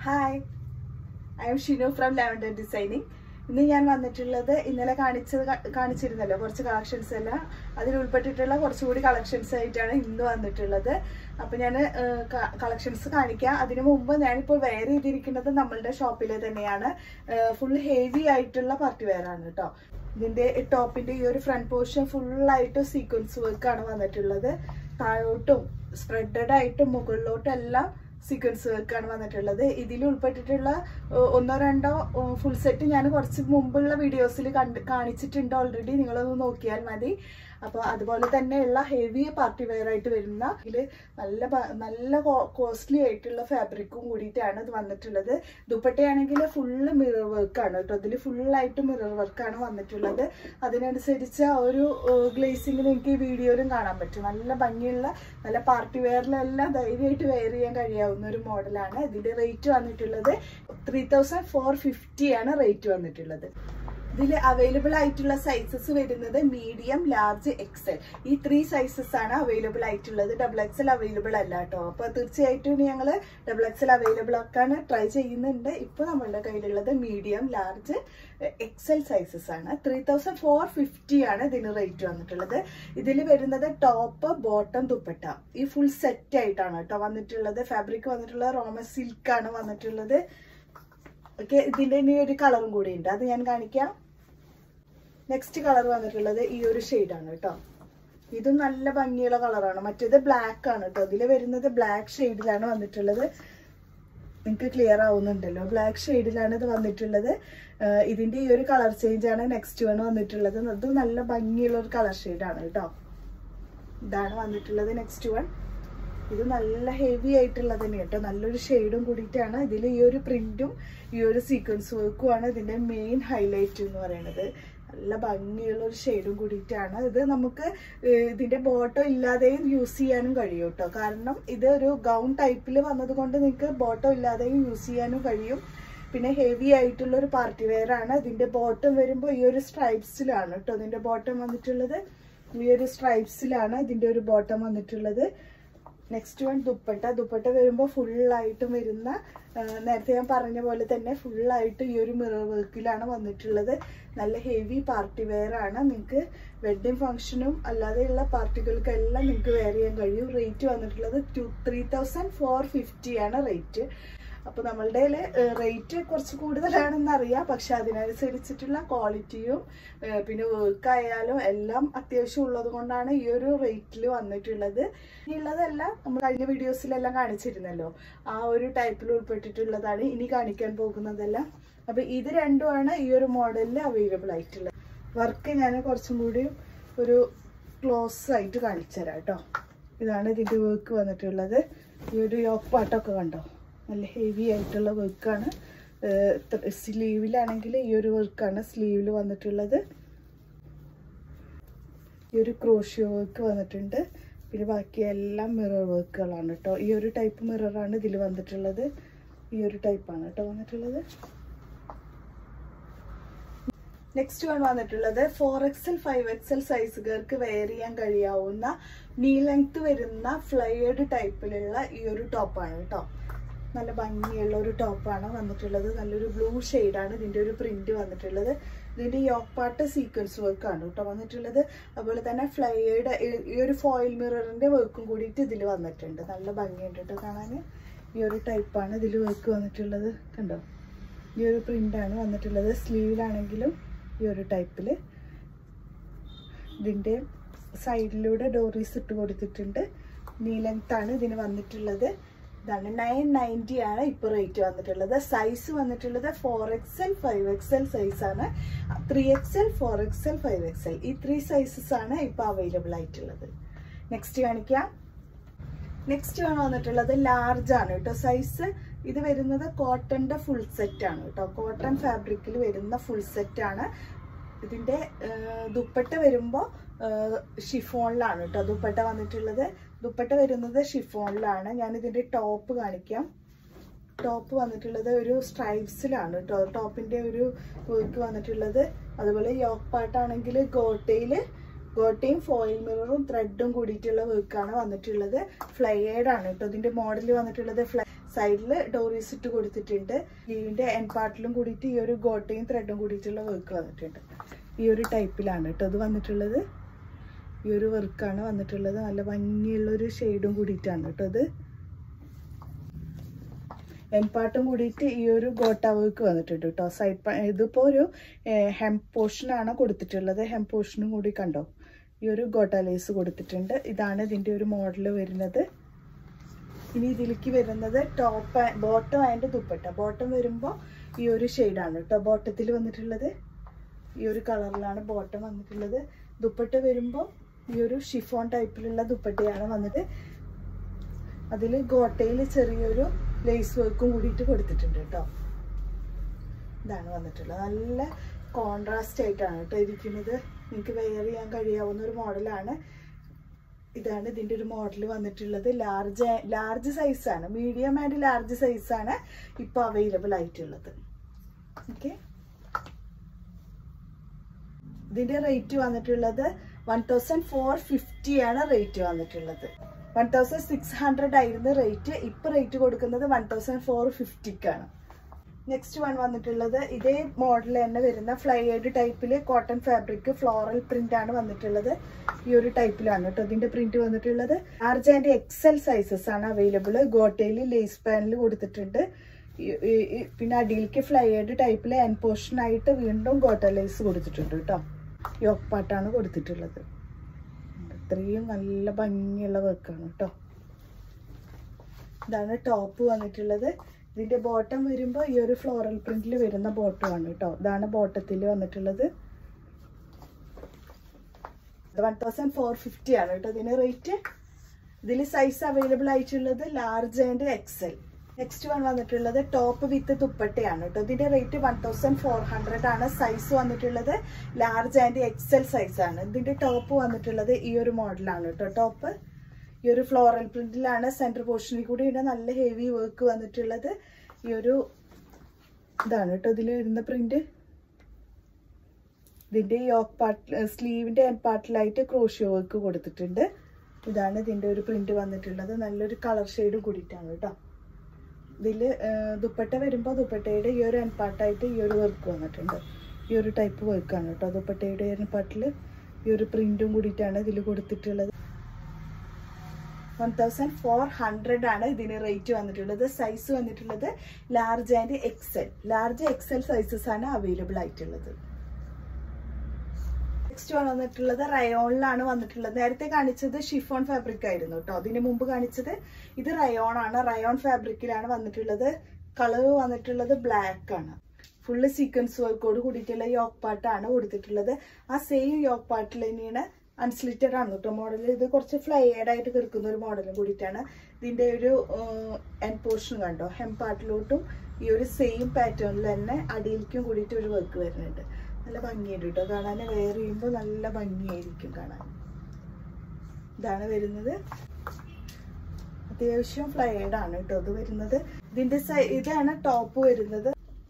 hi I'm Shinu from Lavender Designing ഇന്ന് ഞാൻ വന്നിട്ടുള്ളത് ഇന്നലെ കാണിച്ചത് ക- കാണിച്ചിരുന്നല്ലോ കുറച്ച് കളക്ഷൻസ് എല്ലാം അതിൽ ഉൾപ്പെട്ടിട്ടുള്ള കുറച്ചുകൂടി കളക്ഷൻസ് ആയിട്ടാണ് ഇന്ന് വന്നിട്ടുള്ളത് അപ്പം ഞാൻ കളക്ഷൻസ് കാണിക്കാം അതിനു മുമ്പ് ഞാനിപ്പോൾ വെയർ ചെയ്തിരിക്കുന്നത് നമ്മളുടെ ഷോപ്പിലെ തന്നെയാണ് ഫുൾ ഹെവി ആയിട്ടുള്ള പാർട്ടി വെയർ ആണ് കേട്ടോ ഇതിന്റെ ടോപ്പിന്റെ ഈ ഒരു ഫ്രണ്ട് പോർഷൻ ഫുള്ളായിട്ട് സീക്വൻസ് വർക്ക് ആണ് വന്നിട്ടുള്ളത് താഴോട്ടും സ്പ്രെഡഡ് ആയിട്ടും മുകളിലോട്ടും എല്ലാം സീക്വൻസ് വർക്കാണ് വന്നിട്ടുള്ളത് ഇതിൽ ഉൾപ്പെട്ടിട്ടുള്ള ഏഹ്, ഒന്നോ രണ്ടോ ഫുൾ സെറ്റ് ഞാൻ കുറച്ച് മുമ്പുള്ള വീഡിയോസിൽ കണ്ട് കാണിച്ചിട്ടുണ്ട് ഓൾറെഡി നിങ്ങളൊന്ന് നോക്കിയാൽ മതി അപ്പോൾ അതുപോലെ തന്നെയുള്ള ഹെവി പാർട്ടി വെയർ ആയിട്ട് വരുന്ന ഇതിൽ നല്ല ഭ- നല്ല കോസ്റ്റ്ലി ആയിട്ടുള്ള ഫാബ്രിക്കും കൂടിയിട്ടാണ് ഇത് വന്നിട്ടുള്ളത് ദുപ്പട്ടയാണെങ്കിൽ ഫുള്ള് മിറർ വർക്കാണ് കേട്ടോ ഇതിൽ ഫുള്ളായിട്ട് മിറർ വർക്കാണ് വന്നിട്ടുള്ളത് അതിനനുസരിച്ച് ആ ഒരു ഗ്ലേസിങ് നിങ്ങൾക്ക് ഈ വീഡിയോയിലും കാണാൻ പറ്റും നല്ല ഭംഗിയുള്ള നല്ല പാർട്ടി വെയറിലെല്ലാം ധൈര്യമായിട്ട് വെയർ ചെയ്യാൻ കഴിയാവുന്ന ഒരു മോഡലാണ് ഇതിന്റെ റേറ്റ് വന്നിട്ടുള്ളത് ത്രീ തൗസൻഡ് ഫോർ ഫിഫ്റ്റി ആണ് റേറ്റ് വന്നിട്ടുള്ളത് ഇതിൽ അവൈലബിൾ ആയിട്ടുള്ള സൈസസ് വരുന്നത് മീഡിയം ലാർജ് എക്സൽ ഈ ത്രീ സൈസസ് ആണ് അവൈലബിൾ ആയിട്ടുള്ളത് ഡബിൾ എക്സൽ അവൈലബിൾ അല്ല കേട്ടോ അപ്പോൾ തീർച്ചയായിട്ടും ഞങ്ങൾ ഡബിൾ എക്സൽ അവൈലബിൾ ആക്കാൻ ട്രൈ ചെയ്യുന്നുണ്ട് ഇപ്പോൾ നമ്മളുടെ കയ്യിലുള്ളത് മീഡിയം ലാർജ് എക്സൽ സൈസസ് ആണ് ത്രീ തൗസൻഡ് ഫോർ ഫിഫ്റ്റി ആണ് ഇതിന് റേറ്റ് വന്നിട്ടുള്ളത് ഇതിൽ വരുന്നത് ടോപ്പ് ബോട്ടം ദുപ്പട്ട ഈ ഫുൾ സെറ്റ് ആയിട്ടാണ് കേട്ടോ വന്നിട്ടുള്ളത് ഫാബ്രിക് വന്നിട്ടുള്ളത് റോമ സിൽക്ക് ആണ് വന്നിട്ടുള്ളത് ഓക്കെ ഇതിന്റെ ഇനി ഒരു കളറും കൂടി ഉണ്ട് അത് ഞാൻ കാണിക്കാം നെക്സ്റ്റ് കളർ വന്നിട്ടുള്ളത് ഈ ഒരു ആണ് കേട്ടോ ഇതും നല്ല ഭംഗിയുള്ള കളറാണ് മറ്റേത് ബ്ലാക്ക് ആണ് കേട്ടോ ഇതിൽ വരുന്നത് ബ്ലാക്ക് ഷെയ്ഡിലാണ് വന്നിട്ടുള്ളത് നിങ്ങൾക്ക് ക്ലിയർ ആവുന്നുണ്ടല്ലോ ബ്ലാക്ക് ഷെയ്ഡിലാണ് ഇത് വന്നിട്ടുള്ളത് ആഹ് ഇതിന്റെ ഈ ഒരു കളർ ചേഞ്ച് ആണ് നെക്സ്റ്റ് വൺ വന്നിട്ടുള്ളത് അത് നല്ല ഭംഗിയുള്ള ഒരു കളർ ഷെയ്ഡാണ് കേട്ടോ ഇതാണ് വന്നിട്ടുള്ളത് നെക്സ്റ്റ് വൺ ഇത് നല്ല ഹെവി ആയിട്ടുള്ളത് തന്നെ കേട്ടോ നല്ലൊരു ഷെയ്ഡും കൂടിയിട്ടാണ് ഇതിൽ ഈ ഒരു പ്രിന്റും ഈ ഒരു സീക്വൻസ് വർക്കും ആണ് ഇതിന്റെ മെയിൻ ഹൈലൈറ്റ് എന്ന് പറയുന്നത് നല്ല ഭംഗിയുള്ള ഒരു ഷെയ്ഡും കൂടിയിട്ടാണ് ഇത് നമുക്ക് ഏഹ് ഇതിന്റെ ബോട്ടം ഇല്ലാതെയും യൂസ് ചെയ്യാനും കഴിയും കേട്ടോ കാരണം ഇത് ഒരു ഗൗൺ ടൈപ്പിൽ വന്നത് കൊണ്ട് നിങ്ങൾക്ക് ബോട്ടം ഇല്ലാതെയും യൂസ് ചെയ്യാനും കഴിയും പിന്നെ ഹെവി ആയിട്ടുള്ള ഒരു പാർട്ടി വെയർ ആണ് ഇതിന്റെ ബോട്ടം വരുമ്പോൾ ഈ ഒരു സ്ട്രൈപ്സിലാണ് കേട്ടോ ഇതിന്റെ ബോട്ടം വന്നിട്ടുള്ളത് ഈ ഒരു സ്ട്രൈപ്സിലാണ് ഇതിന്റെ ഒരു ബോട്ടം വന്നിട്ടുള്ളത് നെക്സ്റ്റ് വൺ ദുപ്പട്ട ദുപ്പട്ട വരുമ്പോൾ ഫുള്ളായിട്ടും വരുന്ന ആ, നേരത്തെ ഞാൻ പറഞ്ഞ പോലെ തന്നെ ഫുള്ളായിട്ട് ഈ ഒരു മിറർ വർക്കിലാണ് വന്നിട്ടുള്ളത് നല്ല ഹെവി പാർട്ടി വെയർ ആണ് നിങ്ങൾക്ക് വെഡ്ഡിങ് ഫംഗ്ഷനും അല്ലാതെയുള്ള പാർട്ടികൾക്കെല്ലാം നിങ്ങൾക്ക് വെയർ ചെയ്യാൻ കഴിയും റേറ്റ് വന്നിട്ടുള്ളത് two three thousand four fifty ആണ് റേറ്റ് അപ്പോൾ നമ്മളുടെ റേറ്റ് കുറച്ച് കൂടുതലാണെന്ന് അറിയാം പക്ഷെ അതിനനുസരിച്ചിട്ടുള്ള ക്വാളിറ്റിയും ഏഹ് പിന്നെ വർക്ക് ആയാലും എല്ലാം അത്യാവശ്യം ഉള്ളത് കൊണ്ടാണ് ഈ ഒരു റേറ്റിൽ വന്നിട്ടുള്ളത് ഇനിയുള്ളതെല്ലാം നമ്മൾ കഴിഞ്ഞ വീഡിയോസിലെല്ലാം കാണിച്ചിരുന്നല്ലോ ആ ഒരു ടൈപ്പിൽ ഉൾപ്പെട്ടിട്ടുള്ളതാണ് ഇനി കാണിക്കാൻ പോകുന്നതെല്ലാം അപ്പൊ ഇത് രണ്ടുമാണ് ഈ ഒരു മോഡലിൽ അവൈലബിൾ ആയിട്ടുള്ളത് വർക്ക് ഞാൻ കുറച്ചും കൂടി ഒരു ക്ലോസ് ആയിട്ട് കാണിച്ചു തരാം കേട്ടോ ഇതാണ് ഇതിന്റെ വർക്ക് വന്നിട്ടുള്ളത് ഈ ഒരു യോക്ക് പാട്ടൊക്കെ കണ്ടോ നല്ല ഹെവി ആയിട്ടുള്ള വർക്കാണ് സ്ലീവിലാണെങ്കിൽ ഈ ഒരു വർക്കാണ് സ്ലീവിൽ വന്നിട്ടുള്ളത് ഈ ഒരു ക്രോഷ്യോ വർക്ക് വന്നിട്ടുണ്ട് പിന്നെ ബാക്കി എല്ലാം മിറർ വർക്കുകളാണ് കേട്ടോ ഈ ഒരു ടൈപ്പ് മിററാണ് ഇതിൽ വന്നിട്ടുള്ളത് ഈ ഒരു ടൈപ്പാണ് കേട്ടോ വന്നിട്ടുള്ളത് നെക്സ്റ്റ് വൺ വന്നിട്ടുള്ളത് ഫോർ എക്സൽ ഫൈവ് എക്സൽ സൈസുകാർക്ക് വെയർ ചെയ്യാൻ കഴിയാവുന്ന നീ ലെങ്ത് വരുന്ന ഫ്ലയേർഡ് ടൈപ്പിലുള്ള ഈ ഒരു ടോപ്പാണ് കേട്ടോ നല്ല ഭംഗിയുള്ള ഒരു ടോപ്പാണ് വന്നിട്ടുള്ളത് നല്ലൊരു ബ്ലൂ ഷെയ്ഡാണ് ഇതിൻ്റെ ഒരു പ്രിന്റ് വന്നിട്ടുള്ളത് ഇതിൻ്റെ യോക്ക് പാർട്ട് സീക്വൻസ് വർക്കാണ് കേട്ടോ വന്നിട്ടുള്ളത് അതുപോലെ തന്നെ ഫ്ലയേർഡ് ഈ ഒരു ഫോയിൽ മിററിൻ്റെ വർക്കും കൂടിയിട്ട് ഇതിൽ വന്നിട്ടുണ്ട് നല്ല ഭംഗിയുണ്ട് കേട്ടോ കാണാൻ ഈ ഒരു ടൈപ്പാണ് ഇതിൽ വർക്ക് വന്നിട്ടുള്ളത് കണ്ടോ ഈ ഒരു പ്രിൻ്റാണ് വന്നിട്ടുള്ളത് സ്ലീവിലാണെങ്കിലും ഈ ഒരു ടൈപ്പിൽ ഇതിൻ്റെ സൈഡിലൂടെ ഡോറീസ് ഇട്ട് കൊടുത്തിട്ടുണ്ട് നീ ലെങ്ത്താണ് ഇതിന് വന്നിട്ടുള്ളത് ഇതാണ് നയൻ നയൻറ്റി ആണ് ഇപ്പോൾ റേറ്റ് വന്നിട്ടുള്ളത് സൈസ് വന്നിട്ടുള്ളത് ഫോർ എക്സൽ ഫൈവ് എക്സൽ സൈസാണ് three XL four XL five XL ഈ ത്രീ സൈസസ് ആണ് ഇപ്പോൾ അവൈലബിൾ ആയിട്ടുള്ളത് നെക്സ്റ്റ് കാണിക്കാം നെക്സ്റ്റ് ആണ് വന്നിട്ടുള്ളത് ലാർജ് ആണ് കേട്ടോ സൈസ് ഇത് വരുന്നത് കോട്ടന്റെ ഫുൾ സെറ്റ് ആണ് കേട്ടോ കോട്ടൺ ഫാബ്രിക്കിൽ വരുന്ന ഫുൾ സെറ്റ് ആണ് ഇതിന്റെ ആ, ദുപ്പട്ട വരുമ്പോൾ ഷിഫോണിലാണ് കേട്ടോ ദുപ്പട്ട വന്നിട്ടുള്ളത് ദുപ്പട്ട വരുന്നത് ഷിഫോണിലാണ് ഞാൻ ഇതിന്റെ ടോപ്പ് കാണിക്കാം ടോപ്പ് വന്നിട്ടുള്ളത് ഒരു സ്ട്രൈപ്സിലാണ് കേട്ടോ ടോപ്പിന്റെ ഒരു വർക്ക് വന്നിട്ടുള്ളത് അതുപോലെ യോക്ക് പാട്ടാണെങ്കിൽ ഗോട്ടയില് ഗോട്ടയും ഫോയിൽ മിററും ത്രെഡും കൂടിയിട്ടുള്ള വർക്കാണ് വന്നിട്ടുള്ളത് ഫ്ലയേഡ് ആണ് കേട്ടോ ഇതിന്റെ മോഡൽ വന്നിട്ടുള്ളത് ഫ്ലൈ സൈഡിൽ ഡോറീസ് ഇട്ട് കൊടുത്തിട്ടുണ്ട് സ്ലീവിന്റെ എൻ പാർട്ടിലും കൂടിയിട്ട് ഈ ഒരു ഗോട്ടയും ത്രെഡും കൂടിയിട്ടുള്ള വർക്ക് വന്നിട്ടുണ്ട് ഈ ഒരു ടൈപ്പിലാണ് കേട്ടോ ഇത് വന്നിട്ടുള്ളത് ഈ ഒരു വർക്കാണ് വന്നിട്ടുള്ളത് നല്ല ഭംഗിയുള്ള ഒരു ഷെയ്ഡും കൂടിയിട്ടാണ് കേട്ടോ ഇത് എൻ പാർട്ടും കൂടിയിട്ട് ഈ ഒരു ഗോട്ട വർക്ക് വന്നിട്ടുണ്ട് കേട്ടോ സൈഡ് ഇതിപ്പോൾ ഒരു ഹെം പോർഷനാണ് കൊടുത്തിട്ടുള്ളത് ഹെം പോർഷനും കൂടി കണ്ടോ ഈ ഒരു ഗോട്ട ലേസ് കൊടുത്തിട്ടുണ്ട് ഇതാണ് ഇതിൻ്റെ ഒരു മോഡൽ വരുന്നത് ഇനി ഇതിലേക്ക് വരുന്നത് top bottom and dupatta bottom വരുമ്പോൾ ഈ ഒരു ഷെയ്ഡാണ് കേട്ടോ ബോട്ടത്തിൽ വന്നിട്ടുള്ളത് ഈ ഒരു കളറിലാണ് ബോട്ടം വന്നിട്ടുള്ളത് ദുപ്പട്ട വരുമ്പോൾ ഈ ഒരു ഷിഫോൺ ടൈപ്പിലുള്ള ദുപ്പട്ടയാണ് വന്നത് അതിൽ ഗോട്ടയിൽ ചെറിയൊരു ലേസ് വർക്കും കൂടിയിട്ട് കൊടുത്തിട്ടുണ്ട് കേട്ടോ ഇതാണ് വന്നിട്ടുള്ളത് നല്ല കോൺട്രാസ്റ്റ് ആയിട്ടാണ് കേട്ടോ ഇരിക്കുന്നത് നിങ്ങൾക്ക് വെയർ ചെയ്യാൻ കഴിയാവുന്ന ഒരു മോഡലാണ് ഇതാണ് ഇതിൻ്റെ ഒരു മോഡൽ വന്നിട്ടുള്ളത് ലാർജ് ലാർജ് സൈസാണ് മീഡിയം ആൻഡ് ലാർജ് സൈസാണ് ഇപ്പോൾ അവൈലബിൾ ആയിട്ടുള്ളത് ഓക്കെ ഇതിൻ്റെ റേറ്റ് വന്നിട്ടുള്ളത് വൺ തൗസൻഡ് ഫോർ ഫിഫ്റ്റി ആണ് റേറ്റ് വന്നിട്ടുള്ളത് വൺ തൗസൻഡ് സിക്സ് ഹൺഡ്രഡ് ആയിരുന്നു റേറ്റ് ഇപ്പം റേറ്റ് കൊടുക്കുന്നത് വൺ തൗസൻഡ് ഫോർ ഫിഫ്റ്റിക്കാണ് നെക്സ്റ്റ് വൺ വന്നിട്ടുള്ളത് ഇതേ മോഡൽ തന്നെ വരുന്ന ഫ്ലൈയേഡ് ടൈപ്പിൽ കോട്ടൺ ഫാബ്രിക് ഫ്ലോറൽ പ്രിന്റ് ആണ് വന്നിട്ടുള്ളത് ഈ ഒരു ടൈപ്പിലാണ് കേട്ടോ ഇതിന്റെ പ്രിന്റ് വന്നിട്ടുള്ളത് ലാർജ് ആൻഡ് എക്സൽ സൈസസ് ആണ് അവൈലബിൾ ഗോട്ടയിൽ ലേസ് പാനിൽ കൊടുത്തിട്ടുണ്ട് ഈ- ഈ- ഈ- പിന്നെ അടിയിലേക്ക് ഫ്ലൈയേഡ് ടൈപ്പിൽ എൻ പോർഷൻ ആയിട്ട് വീണ്ടും ഗോട്ട ലേസ് കൊടുത്തിട്ടുണ്ട് കേട്ടോ യോക്ക് പാട്ടാണ് കൊടുത്തിട്ടുള്ളത് ഇത്രയും നല്ല ഭംഗിയുള്ള വർക്കാണ് കേട്ടോ ഇതാണ് ടോപ്പ് വന്നിട്ടുള്ളത് ഇതിന്റെ ബോട്ടം വരുമ്പോൾ ഈ ഒരു ഫ്ലോറൽ പ്രിന്റിൽ വരുന്ന ബോട്ടമാണ് കേട്ടോ ഇതാണ് ബോട്ടത്തിൽ വന്നിട്ടുള്ളത് വൺ തൗസൻഡ് ഫോർ ഫിഫ്റ്റി ആണ് കേട്ടോ ഇതിന് റേറ്റ് ഇതിൽ സൈസ് അവൈലബിൾ ആയിട്ടുള്ളത് large and XL next one വന്നിട്ടുള്ളത് ടോപ്പ് വിത്ത് ദുപ്പട്ടയാണ് കേട്ടോ ഇതിന്റെ rate one thousand four hundred ആണ് സൈസ് വന്നിട്ടുള്ളത് ലാർജ് ആൻഡ് എക്സൽ സൈസ് ആണ് ഇതിന്റെ ടോപ്പ് വന്നിട്ടുള്ളത് ഈ ഒരു മോഡലാണ് കേട്ടോ ടോപ്പ് ഈ ഒരു ഫ്ലോറൽ പ്രിന്റിലാണ് സെന്റർ പോർഷനിൽ കൂടി ഇവിടെ നല്ല ഹെവി വർക്ക് വന്നിട്ടുള്ളത് ഈ ഒരു ഇതാണ് കേട്ടോ ഇതിൽ വരുന്ന പ്രിന്റ് ഇതിന്റെ യോക്ക് പാർട്ട് സ്ലീവിന്റെ എൻ പാർട്ടിലായിട്ട് ക്രോഷ്യോ വർക്ക് കൊടുത്തിട്ടുണ്ട് ഇതാണ് ഇതിന്റെ ഒരു പ്രിന്റ് വന്നിട്ടുള്ളത് നല്ലൊരു കളർ ഷെയ്ഡ് കൂടിയിട്ടാണ് കേട്ടോ ഇതില് ദുപ്പട്ട വരുമ്പോൾ ദുപ്പട്ടയുടെ ഈ ഒരു എൻ പാർട്ടായിട്ട് ഈ ഒരു വർക്ക് വന്നിട്ടുണ്ട് ഈ ഒരു ടൈപ്പ് വർക്കാണ് കേട്ടോ ദുപ്പട്ടയുടെ എൻ പാർട്ടിൽ ഈ ഒരു പ്രിന്റും കൂടിയിട്ടാണ് ഇതിൽ കൊടുത്തിട്ടുള്ളത് വൺ തൗസൻഡ് ഫോർ ഹൺഡ്രഡ് ആണ് ഇതിന് റേറ്റ് വന്നിട്ടുള്ളത് സൈസ് വന്നിട്ടുള്ളത് large and XL large XL sizes ആണ് അവൈലബിൾ ആയിട്ടുള്ളത് നെക്സ്റ്റ് വന്നിട്ടുള്ളത് റയോണിലാണ് വന്നിട്ടുള്ളത് നേരത്തെ കാണിച്ചത് ഷിഫോൺ ഫാബ്രിക് ആയിരുന്നു കേട്ടോ അതിന് മുമ്പ് കാണിച്ചത് ഇത് റയോൺ ആണ് റയോൺ ഫാബ്രിക്കിലാണ് വന്നിട്ടുള്ളത് കളർ വന്നിട്ടുള്ളത് ബ്ലാക്ക് ആണ് ഫുള്ള് സീക്വൻസ് വർക്കോട് കൂടിയിട്ടുള്ള യോക്ക് പാട്ടാണ് കൊടുത്തിട്ടുള്ളത് ആ സെയിം യോക്ക് പാട്ടിൽ തന്നെയാണ് അൺസ്ലിറ്റഡ് ആണ് കേട്ടോ മോഡൽ ഇത് കുറച്ച് ഫ്ലൈഡ് ആയിട്ട് കിടക്കുന്ന ഒരു മോഡലും കൂടിയിട്ടാണ് ഇതിന്റെ ഒരു എൻ പോർഷൻ കണ്ടോ ഹെം പാർട്ടിലോട്ടും ഈ ഒരു സെയിം പാറ്റേണിൽ തന്നെ അടിയിലേക്കും കൂടിയിട്ട് ഒരു വർക്ക് വരുന്നുണ്ട് നല്ല ഭംഗിയുണ്ട് കേട്ടോ കാണാൻ വെയർ ചെയ്യുമ്പോൾ നല്ല ഭംഗിയായിരിക്കും കാണാൻ ഇതാണ് വരുന്നത് അത്യാവശ്യം ഫ്ലൈഡ് ആണ് കേട്ടോ ഇത് വരുന്നത് ഇതിന്റെ സൈ- ഇതാണ് ടോപ്പ് വരുന്നത്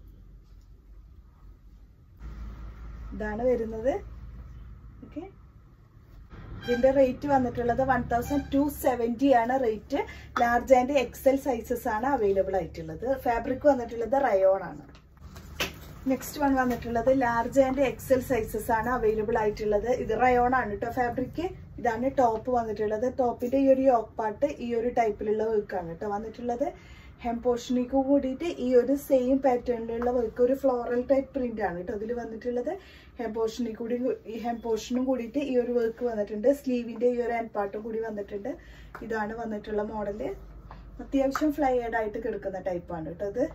ഇതാണ് വരുന്നത് ഓക്കെ ഇതിന്റെ റേറ്റ് വന്നിട്ടുള്ളത് വൺ തൗസൻഡ് ടു സെവൻറ്റി ആണ് rate large and XL sizes ആണ് അവൈലബിൾ ആയിട്ടുള്ളത് ഫാബ്രിക് വന്നിട്ടുള്ളത് റയോൺ ആണ് നെക്സ്റ്റ് വൺ വന്നിട്ടുള്ളത് ലാർജ് ആൻഡ് എക്സൽ സൈസസ് ആണ് അവൈലബിൾ ആയിട്ടുള്ളത് ഇത് റയോൺ ആണ് കേട്ടോ ഫാബ്രിക് ഇതാണ് ടോപ്പ് വന്നിട്ടുള്ളത് ടോപ്പിന്റെ ഈ ഒരു യോക്ക് പാർട്ട് ഈ ഒരു ടൈപ്പിലുള്ള വർക്കാണ് കേട്ടോ വന്നിട്ടുള്ളത് ഹെം പോർഷനിക്ക് കൂടിയിട്ട് ഈ ഒരു സെയിം പാറ്റേണിലുള്ള വർക്ക് ഒരു ഫ്ലോറൽ ടൈപ്പ് പ്രിന്റ് ആണ് കേട്ടോ അതിൽ വന്നിട്ടുള്ളത് ഹെം പോർഷനിൽ കൂടി ഈ ഹെം പോർഷനും കൂടിയിട്ട് ഈ ഒരു വർക്ക് വന്നിട്ടുണ്ട് സ്ലീവിന്റെ ഈ ഒരു എൻഡ് പാർട്ടും കൂടി വന്നിട്ടുണ്ട് ഇതാണ് വന്നിട്ടുള്ള മോഡല് അത്യാവശ്യം ഫ്ലൈഡ് ആയിട്ട് കിടക്കുന്ന ടൈപ്പാണ് കേട്ടോ ഇത്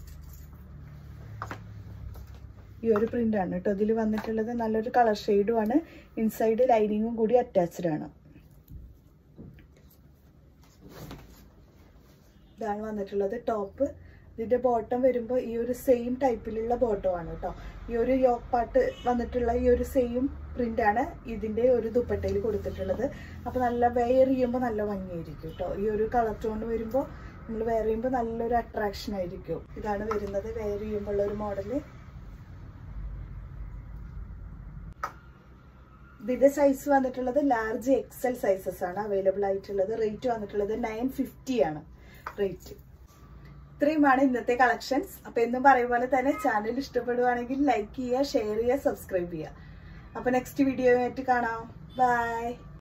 ഈ ഒരു പ്രിന്റ് ആണ് കേട്ടോ ഇതിൽ വന്നിട്ടുള്ളത് നല്ലൊരു കളർ ഷെയ്ഡും ആണ് ഇൻസൈഡ് ലൈനിങ്ങും കൂടി അറ്റാച്ച്ഡ് ആണ് ഇതാണ് വന്നിട്ടുള്ളത് ടോപ്പ് ഇതിന്റെ ബോട്ടം വരുമ്പോൾ ഈ ഒരു സെയിം ടൈപ്പിലുള്ള ബോട്ടം ആണ് കേട്ടോ ഈ ഒരു യോക്ക് പാട്ട് വന്നിട്ടുള്ള ഈ ഒരു സെയിം പ്രിന്റ് ആണ് ഇതിന്റെ ഒരു ദുപ്പട്ടയിൽ കൊടുത്തിട്ടുള്ളത് അപ്പൊ നല്ല വെയർ ചെയ്യുമ്പോൾ നല്ല ഭംഗിയായിരിക്കും കേട്ടോ ഈ ഒരു കളർ ടോൺ വരുമ്പോൾ നമ്മൾ വെയർ ചെയ്യുമ്പോൾ നല്ലൊരു അട്രാക്ഷൻ ആയിരിക്കും ഇതാണ് വരുന്നത് വെയർ ചെയ്യുമ്പോൾ ഉള്ള ഒരു മോഡല് ഇതിന്റെ സൈസ് വന്നിട്ടുള്ളത് ലാർജ് എക്സൽ സൈസസ് ആണ് അവൈലബിൾ ആയിട്ടുള്ളത് റേറ്റ് വന്നിട്ടുള്ളത് നയൻ ഫിഫ്റ്റി ആണ് റേറ്റ് ഇത്രയുമാണ് ഇന്നത്തെ കളക്ഷൻസ് അപ്പൊ എന്നും പറയും പോലെ തന്നെ ചാനൽ ഇഷ്ടപ്പെടുവാണെങ്കിൽ ലൈക്ക് ചെയ്യുക ഷെയർ ചെയ്യുക സബ്സ്ക്രൈബ് ചെയ്യുക അപ്പൊ നെക്സ്റ്റ് വീഡിയോ ആയിട്ട് കാണാം ബൈ